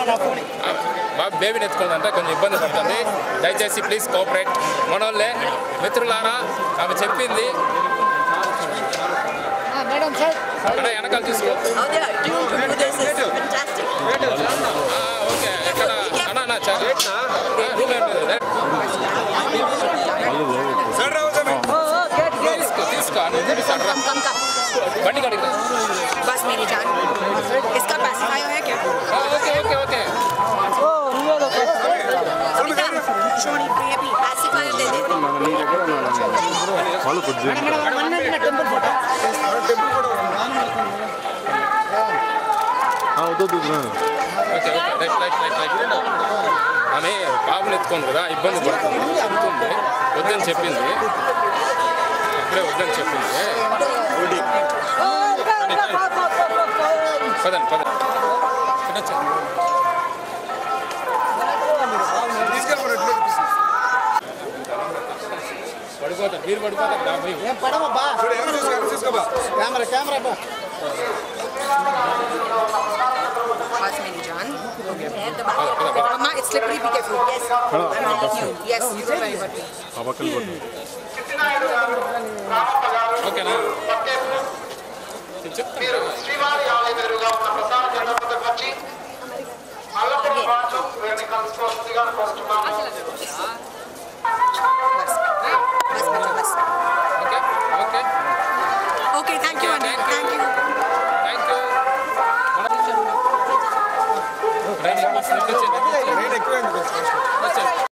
ఆ, బాబు బేబీని ఎత్తుకుందంటే కొంచెం ఇబ్బంది పడుతుంది దయచేసి ప్లీజ్ కోఆపరేట్ మనోళ్ళే మిత్రులారా ఆమె చెప్పింది మేడం సార్ అక్కడ వెనకాల తీసుకో How they are doing to do this is fantastic. ఆ, ఓకే ఎక్కడ అన్నా అన్నా చా- ఆ, రూమ్ ఏంటి? తీసుకో తీసుకో అని చూపిస్తాను రా. Come, come. బండి కడిగి बस मेरी जान इसका पैसिफायर है क्या ఓకే ఓకే ఓకే सविता छोड़ी प्रिय भी पैसिफायर दे दे వాళ్ళు కొద్దిగా వన్ మినిట్ టెంపుల్ ఫోటో ఆ, వద్దు వద్దు, వద్దు. Okay okay right right right right ఆమె బాబుని ఎత్తుకుంది కదా ఇబ్బంది పడుతుంది చెప్తుంది వద్దని చెప్పింది ఇప్పుడే వద్దని చెప్పింది పదండి పదండి తినొచ్చు. పడిపోతారు మీరు పడిపోతారు నా భయం ఏం పడమబ్బా కెమెరా కెమెరా బా बस मेरी जान पैर दबा के अम्मा it's slippery be careful yes I am help you yes you do very good ఆ పక్కన కొట్టు. ఓకేనా చెప్తాను మీరు శ్రీవారి ఆలయం ఎదురుగా ఉన్న ప్రధాన జనపదకు వచ్చి అల్లపురం రాజు వీరిని కలుసుకోవాల్సిందిగా కోరుతున్నాము बस बस बच्चा बस okay okay okay thank you thank you thank you train ఎక్కువ స్లిప్ వచ్చింది